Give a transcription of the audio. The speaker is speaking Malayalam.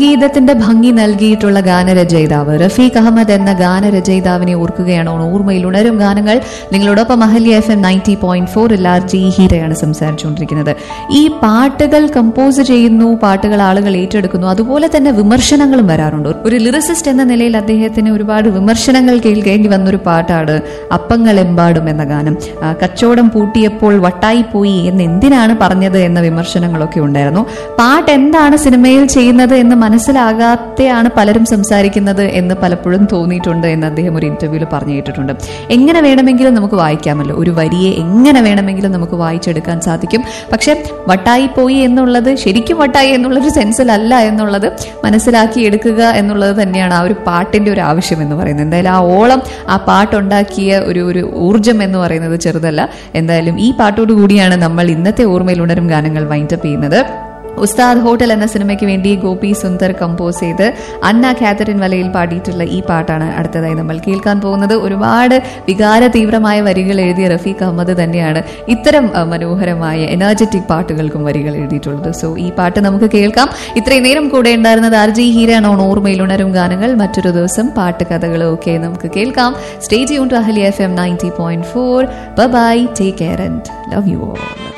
സംഗീതത്തിന്റെ ഭംഗി നൽകിയിട്ടുള്ള ഗാനരചയിതാവ് റഫീഖ് അഹമ്മദ് എന്ന ഗാനരചയിതാവിനെ ഓർക്കുകയാണോ ഓർമ്മയിൽ ഉണരും ഗാനങ്ങൾ നിങ്ങളോടൊപ്പം Ahalya FM M ninety point R G ജി ഹീരയാണ് സംസാരിച്ചുകൊണ്ടിരിക്കുന്നത് ഈ പാട്ടുകൾ കമ്പോസ് ചെയ്യുന്നു പാട്ടുകൾ ആളുകൾ ഏറ്റെടുക്കുന്നു അതുപോലെ തന്നെ വിമർശനങ്ങളും വരാറുണ്ട് ഒരു ലിറിസിസ്റ്റ് എന്ന നിലയിൽ അദ്ദേഹത്തിന് ഒരുപാട് വിമർശനങ്ങൾ കേൾക്കേണ്ടി വന്നൊരു പാട്ടാണ് അപ്പങ്ങൾ എമ്പാടും എന്ന ഗാനം ആ, കച്ചവടം പൂട്ടിയപ്പോൾ വട്ടായി പോയി എന്ന് എന്തിനാണ് പറഞ്ഞത് എന്ന വിമർശനങ്ങളൊക്കെ ഉണ്ടായിരുന്നു പാട്ട് എന്താണ് സിനിമയിൽ ചെയ്യുന്നത് എന്ന് മനസ്സിലാകാതെയാണ് പലരും സംസാരിക്കുന്നത് എന്ന് പലപ്പോഴും തോന്നിയിട്ടുണ്ട് എന്ന് അദ്ദേഹം ഒരു ഇന്റർവ്യൂവിൽ പറഞ്ഞു കേട്ടിട്ടുണ്ട് എങ്ങനെ വേണമെങ്കിലും നമുക്ക് വായിക്കാമല്ലോ ഒരു വരിയെ എങ്ങനെ വേണമെങ്കിലും നമുക്ക് വായിച്ചെടുക്കാൻ സാധിക്കും പക്ഷെ വട്ടായി പോയി എന്നുള്ളത് ശരിക്കും വട്ടായി എന്നുള്ളൊരു സെൻസിലല്ല എന്നുള്ളത് മനസ്സിലാക്കി എടുക്കുക എന്നുള്ളത് തന്നെയാണ് ആ ഒരു പാട്ടിന്റെ ഒരു ആവശ്യം എന്ന് പറയുന്നത് എന്തായാലും ആ ഓളം ആ പാട്ടുണ്ടാക്കിയ ഒരു ഒരു ഊർജം എന്ന് പറയുന്നത് ചെറുതല്ല എന്തായാലും ഈ പാട്ടോട് കൂടിയാണ് നമ്മൾ ഇന്നത്തെ ഓർമ്മയിൽ ഉണരും ഗാനങ്ങൾ വൈൻഡപ്പ് ചെയ്യുന്നത് ഉസ്താദ് ഹോട്ടൽ എന്ന സിനിമയ്ക്ക് വേണ്ടി ഗോപി സുന്ദർ കമ്പോസ് ചെയ്ത് അന്ന കാത്തറിൻ വലയിൽ പാടിയിട്ടുള്ള ഈ പാട്ടാണ് അടുത്തതായി നമ്മൾ കേൾക്കാൻ പോകുന്നത് ഒരുപാട് വികാര തീവ്രമായ വരികൾ എഴുതിയ റഫീഖ് അഹമ്മദ് തന്നെയാണ് ഇത്തരം അഹ്, മനോഹരമായ എനർജറ്റിക് പാട്ടുകൾക്കും വരികൾ എഴുതിയിട്ടുള്ളത് സോ ഈ പാട്ട് നമുക്ക് കേൾക്കാം ഇത്രയും നേരം കൂടെ ഉണ്ടായിരുന്നത് ആർ ജി ഹീരാണ് ഓൺ ഓർമ്മയിൽ ഉണരും ഗാനങ്ങൾ മറ്റൊരു ദിവസം പാട്ട് കഥകളും ഒക്കെ നമുക്ക് കേൾക്കാം stay tuned to Ahalia F M ninety point four bye take care and love you all